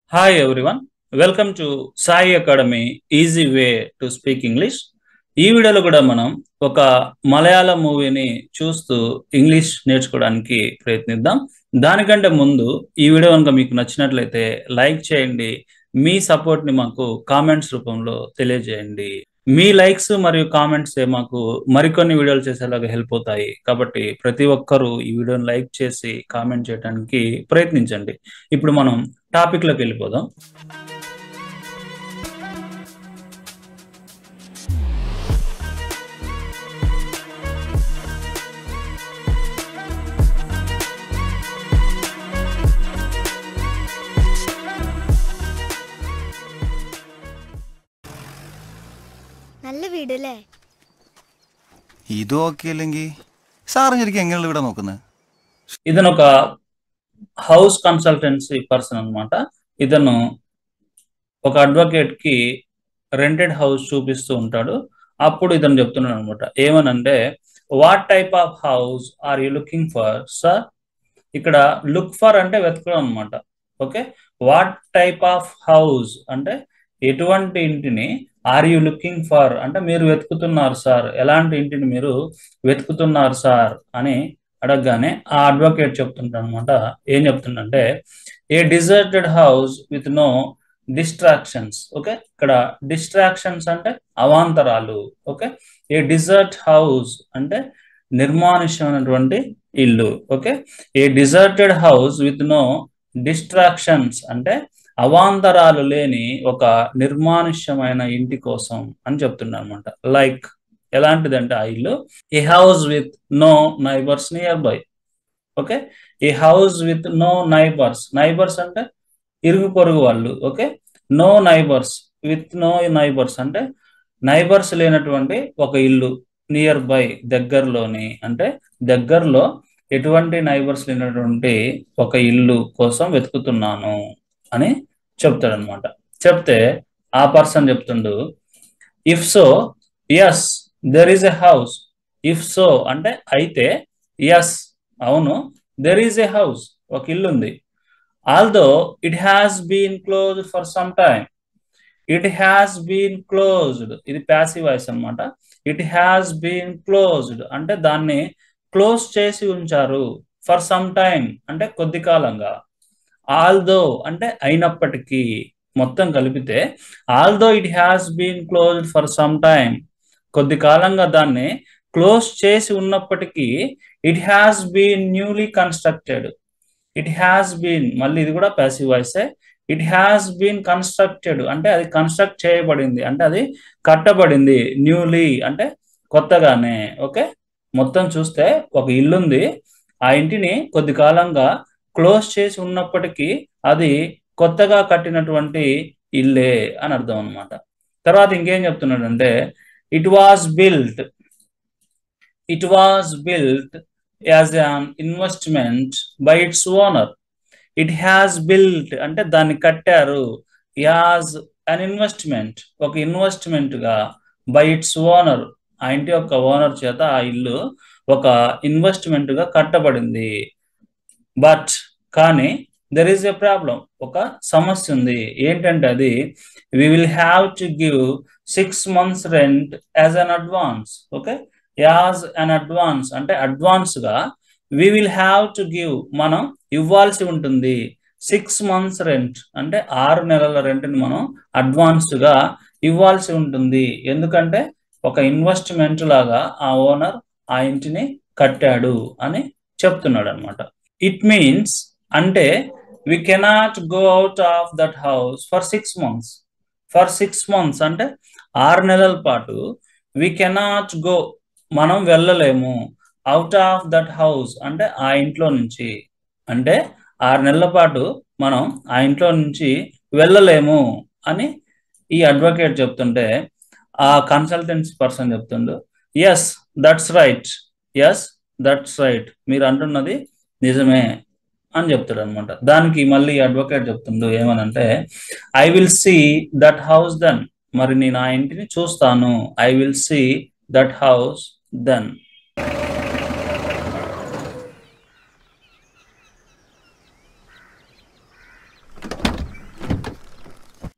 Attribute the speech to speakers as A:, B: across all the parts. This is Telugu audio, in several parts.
A: Hi everyone, welcome to Sai Academy Easy Way to Speak English. ఈ వీడియోలో కూడా మనం ఒక మలయాళం మూవీని చూస్తూ ఇంగ్లీష్ నేర్చుకోవడానికి ప్రయత్నిద్దాం దానికంటే ముందు ఈ వీడియో కనుక మీకు నచ్చినట్లయితే లైక్ చేయండి మీ సపోర్ట్ ని మాకు కామెంట్స్ రూపంలో తెలియజేయండి మీ లైక్స్ మరియు కామెంట్స్ మాకు మరికొన్ని వీడియోలు చేసేలాగా హెల్ప్ అవుతాయి కాబట్టి ప్రతి ఒక్కరూ ఈ వీడియోని లైక్ చేసి కామెంట్ చేయడానికి ప్రయత్నించండి ఇప్పుడు మనం టాపిక్ లోకి వెళ్ళిపోదాం
B: നല്ല വീടല്ലേ
C: ഇതും ഓക്കെ അല്ലെങ്കിൽ സാറ് ശരിക്കും എങ്ങനെയുള്ള ഇവിടെ നോക്കുന്നത്
A: ఇతను ఒక హౌస్ కన్సల్టెన్సీ పర్సన్ అన్నమాట ఇతను ఒక అడ్వకేట్ కి రెంటెడ్ హౌస్ చూపిస్తూ ఉంటాడు అప్పుడు ఇతను చెప్తున్నాడు అనమాట ఏమనంటే what type of house are you looking for sir ఇక్కడ లుక్ ఫర్ అంటే వెతకడం అనమాట okay what type of house అంటే ఎటువంటి ఇంటిని ఆర్ యూ లుకింగ్ ఫర్ అంటే మీరు వెతుకుతున్నారు సార్ ఎలాంటి ఇంటిని మీరు వెతుకుతున్నారు సార్ అని అడగగానే ఆ అడ్వకేట్ చెప్తుంటాడు అనమాట ఏం చెప్తుండంటే a deserted house with no distractions okay ఇక్కడ డిస్ట్రాక్షన్స్ అంటే అవాంతరాలు ఓకే ఏ డిజర్ట్ హౌస్ అంటే నిర్మానుష్యమైనటువంటి ఇల్లు okay a deserted house with no distractions అంటే అవాంతరాలు లేని ఒక నిర్మానుష్యమైన ఇంటి కోసం అని చెప్తున్నాడు అనమాట లైక్ ఎలాంటిదంటే ఆ ఇల్లు a house with no neighbours near by okay a house with no neighbours neighbours అంటే ఇరుగు పొరుగు వాళ్ళు okay no neighbours with no neighbours అంటే నైబర్స్ లేనటువంటి ఒక ఇల్లు నియర్ బై దగ్గరలోని అంటే దగ్గరలో ఎటువంటి నైబర్స్ లేనటువంటి ఒక ఇల్లు కోసం వెతుకుతున్నాను అని చెప్తాడనమాట చెప్తే ఆ పర్సన్ చెప్తుండు if so yes there is a house if so అంటే అయితే ఎస్ అవును దెర్ ఈస్ ఎ హౌస్ ఒక ఇల్లు ఉంది although it has been close for some time it has been closed ఇది ప్యాసివ్ వాయిస్ అనమాట ఇట్ హ్యాస్ బీన్ క్లోజ్డ్ అంటే దాన్ని క్లోజ్ చేసి ఉంచారు ఫర్ సమ్ టైమ్ అంటే కొద్ది కాలంగా ఆల్దో అంటే అయినప్పటికీ మొత్తం కలిపితే although it has been closed for some time కొద్ది కాలంగా దాన్ని క్లోజ్ చేసి ఉన్నప్పటికీ it has been newly constructed it has been మళ్ళీ ఇది కూడా ప్యాసివ్ వాయిసే ఇట్ హ్యాస్ బీన్ కన్స్ట్రక్టెడ్ అంటే అది కన్స్ట్రక్ట్ చేయబడింది అంటే అది కట్టబడింది న్యూలీ అంటే కొత్తగానే ఓకే మొత్తం చూస్తే ఒక ఇల్లుంది ఆ ఇంటిని కొద్ది కాలంగా క్లోజ్ చేసి ఉన్నప్పటికీ అది కొత్తగా కట్టినటువంటి ఇల్లే అని అర్థం అనమాట తర్వాత ఇంకేం చెప్తున్నాడంటే it was built it was built as an investment by its owner it has built అంటే దాన్ని కట్టారు యాజ్ అన్ ఇన్వెస్ట్మెంట్ ఒక ఇన్వెస్ట్మెంట్ గా బై ఇట్స్ ఓనర్ ఆ ఇంటి యొక్క ఓనర్ చేత ఆ ఇల్లు ఒక ఇన్వెస్ట్మెంట్ గా కట్టబడింది బట్ కానీ దెర్ ఈస్ ఎ ప్రాబ్లం ఒక సమస్య ఉంది ఏంటంటే అది we will have to give six months rent as an advance okay as an advance అంటే అడ్వాన్స్ గా we will have to give మనం ఇవ్వాల్సి ఉంటుంది సిక్స్ మంత్స్ రెంట్ అంటే ఆరు నెలల రెంట్ని మనం అడ్వాన్స్ గా ఇవ్వాల్సి ఉంటుంది ఎందుకంటే ఒక ఇన్వెస్ట్మెంట్ లాగా ఆ ఓనర్ ఆ ఇంటిని కట్టాడు అని చెప్తున్నాడు అనమాట ఇట్ మీన్స్ అంటే we cannot go out of that house for six months for six months అంటే ఆరు నెలల పాటు వి కెనాట్ గో మనం వెళ్ళలేము అవుట్ ఆఫ్ దట్ హౌస్ అంటే ఆ ఇంట్లో నుంచి అంటే ఆరు నెలల పాటు మనం ఆ ఇంట్లో నుంచి వెళ్ళలేము అని ఈ అడ్వకేట్ చెప్తుంటే ఆ కన్సల్టెన్సీ పర్సన్ చెప్తుండు yes that's right yes that's right మీరు అంటున్నది నిజమే అని చెప్తాడు అనమాట దానికి మళ్ళీ అడ్వకేట్ చెప్తుండు ఏమనంటే I will see that house then మరి నేను ఆ ఇంటిని చూస్తాను I will see that house then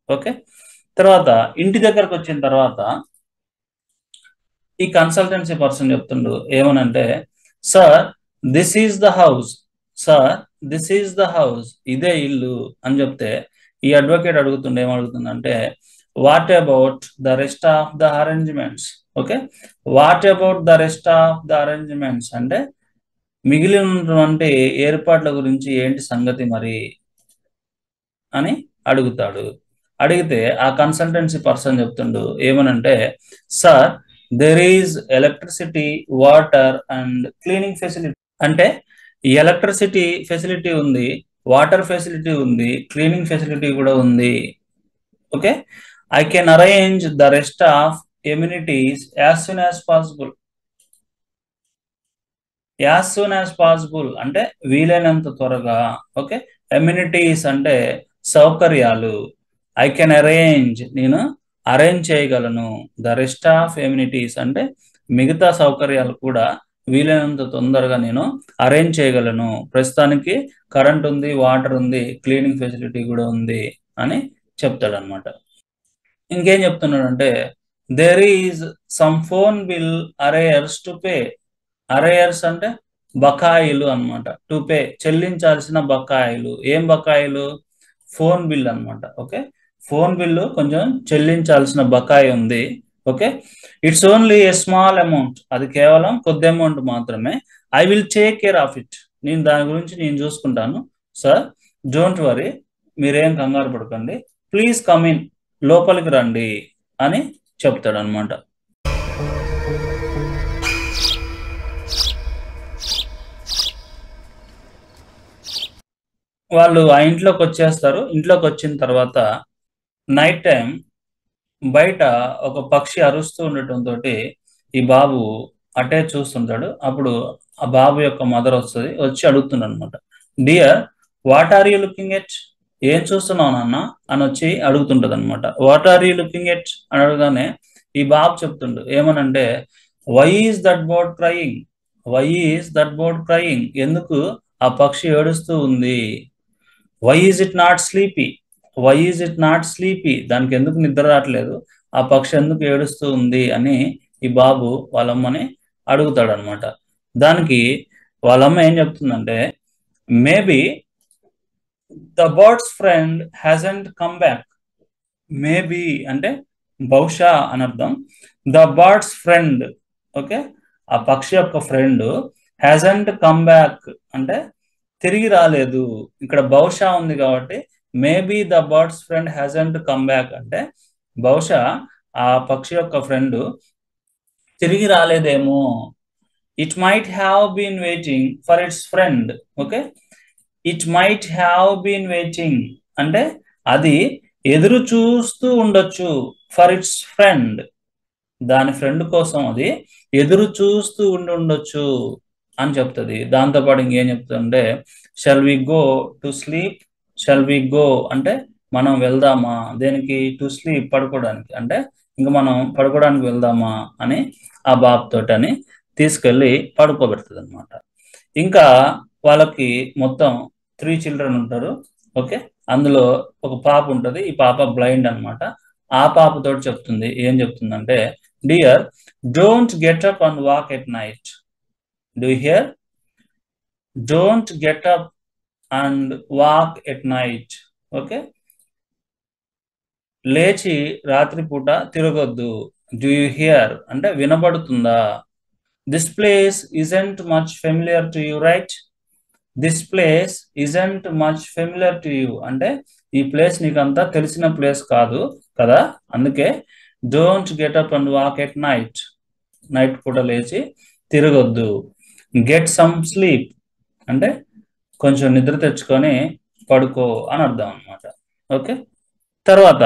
A: okay తర్వాత ఇంటి దగ్గరకు వచ్చిన తర్వాత ఈ కన్సల్టెన్సీ పర్సన్ చెప్తుండు ఏమనంటే sir this is the house sir this is the house ఇదే ఇల్లు అని చెప్తే ఈ అడ్వకేట్ అడుగుతుండే ఏమడుగుతుందంటే what about the rest of the arrangements okay what about the rest of the arrangements అంటే మిగిలినటువంటి ఏర్పాట్ల గురించి ఏంటి సంగతి మరి అని అడుగుతాడు అడిగితే ఆ కన్సల్టెన్సీ పర్సన్ చెప్తుండు ఏమనంటే sir there is electricity water and cleaning facility అంటే ఎలక్ట్రిసిటీ ఫెసిలిటీ ఉంది వాటర్ ఫెసిలిటీ ఉంది క్లీనింగ్ ఫెసిలిటీ కూడా ఉంది okay I can arrange the rest of amenities as soon as possible as soon as possible అంటే వీలైనంత త్వరగా ఓకే ఎమ్యూనిటీస్ అంటే సౌకర్యాలు ఐ కెన్ అరేంజ్ నేను అరేంజ్ చేయగలను ద రెస్ట్ ఆఫ్ ఎమ్యూనిటీస్ అంటే మిగతా సౌకర్యాలు కూడా వీలైనంత తొందరగా నేను అరేంజ్ చేయగలను ప్రస్తుతానికి కరెంట్ ఉంది వాటర్ ఉంది క్లీనింగ్ ఫెసిలిటీ కూడా ఉంది అని చెప్తాడనమాట ఇంకేం చెప్తున్నాడంటే there is some phone bill arrears to pay arrears అంటే బకాయిలు అన్నమాట టు పే చెల్లించాల్సిన బకాయిలు ఏం బకాయిలు ఫోన్ బిల్ అన్నమాట ఓకే ఫోన్ బిల్లు కొంచెం చెల్లించాల్సిన బకాయి ఉంది okay it's only a small amount అది కేవలం కొద్ది అమౌంట్ మాత్రమే I will take care of it నేను దాని గురించి నేను చూసుకుంటాను సార్ డోంట్ వరీ మీరేం కంగారు పడకండి ప్లీజ్ కమ్ ఇన్ లోపలికి రండి అని చెప్తాడు అనమాట వాళ్ళు ఆ ఇంట్లోకి వచ్చేస్తారు ఇంట్లోకి వచ్చిన తర్వాత నైట్ టైం బయట ఒక పక్షి అరుస్తూ ఉండటంతో ఈ బాబు అటే చూస్తుంటాడు అప్పుడు ఆ బాబు యొక్క మదర్ వస్తుంది వచ్చి అడుగుతున్నాడు అనమాట dear what are you looking at ఏం చూస్తున్నావు నాన్న అని వచ్చి అడుగుతుంటది అనమాట what are you looking at అని అడగగానే ఈ బాబు చెప్తుండు ఏమనంటే why is that bird crying why is that bird crying ఎందుకు ఆ పక్షి ఏడుస్తూ ఉంది why is it not sleepy why is it not sleepy దానికి ఎందుకు నిద్ర రావట్లేదు ఆ పక్షి ఎందుకు ఏడుస్తూ ఉంది అని ఈ బాబు వాళ్ళమ్మని అడుగుతాడు అనమాట దానికి వాళ్ళమ్మ ఏం చెప్తుందంటే maybe the bird's friend hasn't come back maybe అంటే బహుశా అని అర్థం ద బర్డ్స్ ఫ్రెండ్ ఓకే ఆ పక్షి యొక్క ఫ్రెండ్ హ్యాజంట్ కమ్ బ్యాక్ అంటే తిరిగి రాలేదు ఇక్కడ బహుశా ఉంది కాబట్టి maybe the bird's friend hasn't come back అంటే బహుశా ఆ పక్షి యొక్క ఫ్రెండ్ తిరిగి రాలేదేమో it might have been waiting for its friend okay it might have been waiting అంటే అది ఎదురు చూస్తూ ఉండొచ్చు ఫర్ ఇట్స్ ఫ్రెండ్ దాని ఫ్రెండ్ కోసం అది ఎదురు చూస్తూ ఉండి ఉండొచ్చు అని చెప్తుంది దాంతోపాటు ఇంకేం చెప్తుందంటే shall we go to sleep shall we go అంటే మనం వెళ్దామా దేనికి టు స్లీప్ పడుకోవడానికి అంటే ఇంకా మనం పడుకోవడానికి వెళ్దామా అని ఆ బాబు తోటని తీసుకెళ్ళి పడుకోబెడుతుంది అనమాట ఇంకా వాళ్ళకి మొత్తం త్రీ చిల్డ్రన్ ఉంటారు ఓకే అందులో ఒక పాప ఉంటుంది ఈ పాప బ్లైండ్ అనమాట ఆ పాపతో చెప్తుంది ఏం చెప్తుందంటే dear don't get up and walk at night do hear don't get up and walk at night okay లేచి రాత్రిపూట తిరగొద్దు డూ యూ హియర్ అంటే వినబడుతుందా this place isn't much familiar to you right this place isn't much familiar to you అంటే ఈ ప్లేస్ నీకంతా తెలిసిన ప్లేస్ కాదు కదా అందుకే don't get up and walk at night night పూట లేచి తిరగొద్దు గెట్ సమ్ స్లీప్ అంటే కొంచెం నిద్ర తెచ్చుకొని పడుకో అని అర్థం అనమాట ఓకే తర్వాత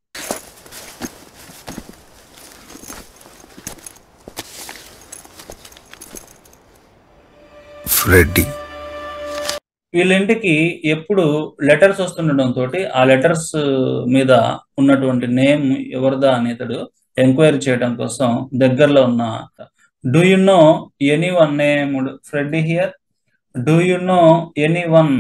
C: ఫ్రెడ్డి
A: వీళ్ళ ఇంటికి ఎప్పుడు లెటర్స్ వస్తుండడం తోటి ఆ లెటర్స్ మీద ఉన్నటువంటి నేమ్ ఎవరిదా అనేతడు ఎంక్వైరీ చేయడం కోసం దగ్గరలో ఉన్న do you know anyone named Freddy here do you know anyone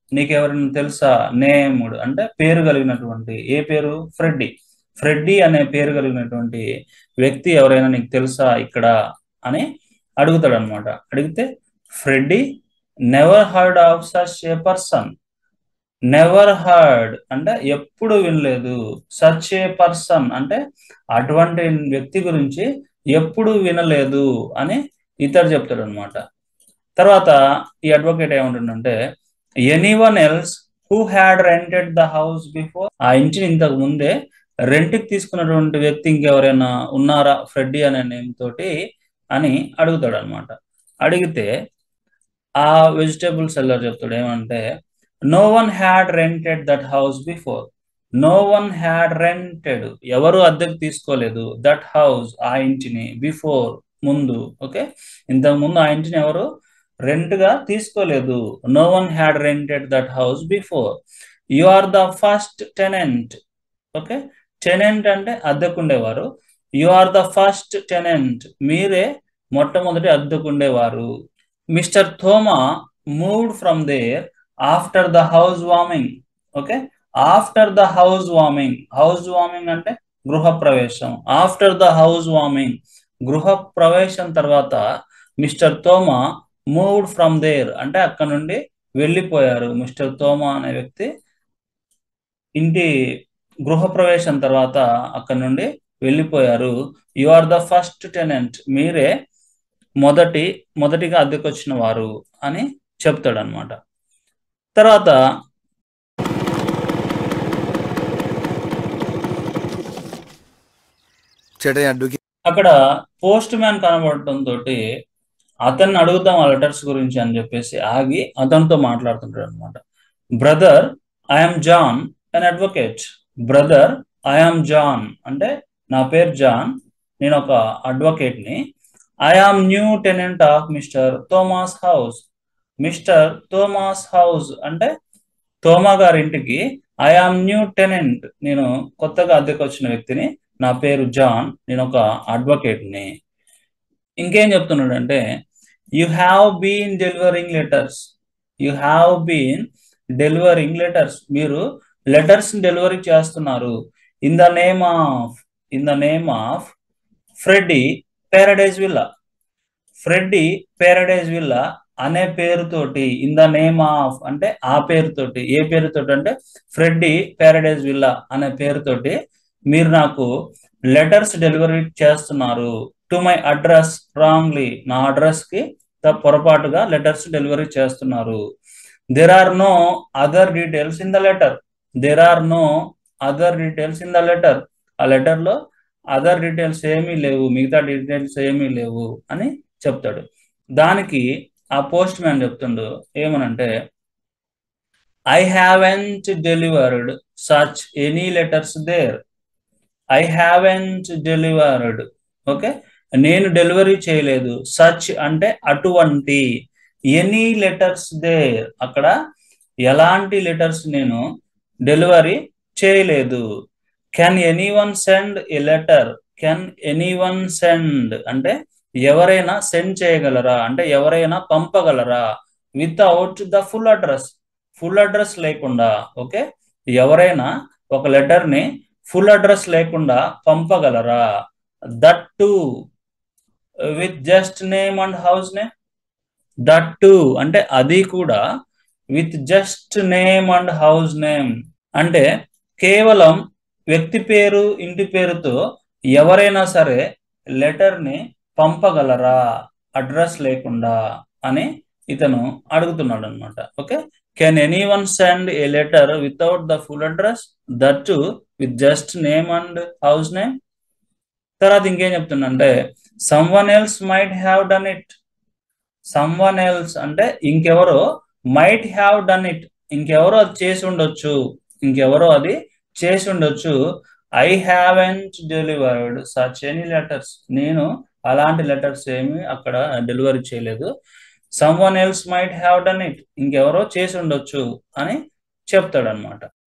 A: నీకెవరైనా తెలుసా నేమ్డ్ అంటే పేరు కలిగినటువంటి ఏ పేరు ఫ్రెడ్డి ఫ్రెడ్డి అనే పేరు కలిగినటువంటి వ్యక్తి ఎవరైనా నీకు తెలుసా ఇక్కడ అని అడుగుతాడు అనమాట అడిగితే Freddy never heard of such a person never heard అంటే ఎప్పుడు వినలేదు సచ్ ఏ పర్సన్ అంటే అటువంటి వ్యక్తి గురించి ఎప్పుడు వినలేదు అని ఇతడు చెప్తాడు అనమాట తర్వాత ఈ అడ్వకేట్ ఏమంటుండంటే anyone else who had rented the house before ఆ ఇంటిని ఇంతకు ముందే రెంట్కి తీసుకున్నటువంటి వ్యక్తి ఇంకెవరైనా ఉన్నారా ఫ్రెడ్డీ అనే నేమ్ తోటి అని అడుగుతాడు అనమాట అడిగితే ఆ వెజిటేబుల్ సెల్లర్ చెప్తాడు ఏమంటే no one had rented that house before no one had rented ఎవరు అద్దెకు తీసుకోలేదు దట్ హౌస్ ఆ ఇంటిని బిఫోర్ ముందు ఓకే ఇంతకు ముందు ఆ ఇంటిని ఎవరు రెంట్ గా తీసుకోలేదు no one had rented that house before you are the first tenant okay tenant అంటే అద్దెకుండేవారు you are the first tenant మీరే మొట్టమొదటి అద్దెకుండేవారు mister Thoma moved from there after the house warming okay after the house warming house warming అంటే గృహ ప్రవేశం ఆఫ్టర్ ద హౌస్ వార్మింగ్ గృహ ప్రవేశం తర్వాత mister Thoma moved from there అంటే అక్కడ నుండి వెళ్ళిపోయారు మిస్టర్ తోమా అనే వ్యక్తి ఇంటి గృహ ప్రవేశం తర్వాత అక్కడ నుండి వెళ్ళిపోయారు you are the first tenant మీరే మొదటి మొదటిగా అద్దెకొచ్చిన వారు అని చెప్తాడు అనమాట తర్వాత
C: ചേട്ടാ അഡ്വക്കേറ്റ്
A: అక్కడ పోస్ట్ మ్యాన్ కనబడటం తోటి అతన్ని అడుగుదాం ఆ లెటర్స్ గురించి అని చెప్పేసి ఆగి అతనితో మాట్లాడుతుంటాడు అనమాట brother I'm John an advocate brother I'm John అంటే నా పేరు జాన్ నేను ఒక అడ్వకేట్ ని I am new tenant of mister Thomas house mister Thomas house అంటే తోమా గారి ఇంటికి ఐఆమ్ న్యూ టెనెంట్ నేను కొత్తగా అద్దెకు వచ్చిన వ్యక్తిని నా పేరు జాన్ నేను ఒక అడ్వకేట్ ని ఇంకేం చెప్తున్నాడు అంటే you have been delivering letters you have been delivering letters మీరు లెటర్స్ డెలివరీ చేస్తున్నారు in the name of in the name of Freddie paradise villa Freddie paradise villa అనే పేరుతోటి ఇన్ ద నేమ్ ఆఫ్ అంటే ఆ పేరుతోటి ఏ పేరుతోటి అంటే ఫ్రెడ్డీ పారడైజ్ విల్లా అనే పేరుతోటి మీరు నాకు లెటర్స్ డెలివరీ చేస్తున్నారు టు మై అడ్రస్ రాంగ్లీ నా అడ్రస్ కి త- పొరపాటుగా లెటర్స్ డెలివరీ చేస్తున్నారు there are no other details in the letter there are no other details in the letter ఆ లెటర్ లో అదర్ డీటెయిల్స్ ఏమీ లేవు మిగతా డీటెయిల్స్ ఏమీ లేవు అని చెప్తాడు దానికి ఆ పోస్ట్ మ్యాన్ చెప్తుండు ఏమనంటే I haven't delivered such any letters there I haven't delivered okay నేను డెలివరీ చేయలేదు సచ్ అంటే అటువంటి ఎనీ లెటర్స్ దేర్ అక్కడ ఎలాంటి లెటర్స్ నేను డెలివరీ చేయలేదు can anyone send a letter can anyone send అంటే ఎవరైనా సెండ్ చేయగలరా అంటే ఎవరైనా పంపగలరా without the full address full address లేకుండా ఓకే ఎవరైనా ఒక లెటర్ ని ఫుల్ అడ్రస్ లేకుండా పంపగలరా that too with just name and house name that too అంటే అది కూడా with just name and house name అంటే కేవలం వ్యక్తి పేరు ఇంటి పేరుతో ఎవరైనా సరే లెటర్ ని పంపగలరా అడ్రస్ లేకుండా అని ఇతను అడుగుతున్నాడు అనమాట okay can anyone send a letter without the full address that too with just name and house name తర్వాత ఇంకేం చెప్తుందంటే someone else might have done it someone else అంటే ఇంకెవరో మైట్ హ్యావ్ డన్ ఇట్ ఇంకెవరో అది చేసి ఉండొచ్చు ఇంకెవరో అది చేసి ఉండొచ్చు I haven't delivered such any letters నేను అలాంటి లెటర్స్ ఏమి అక్కడ డెలివరీ చేయలేదు someone else might have done it ఇంకెవరో చేసి ఉండొచ్చు అని చెప్తాడు అనమాట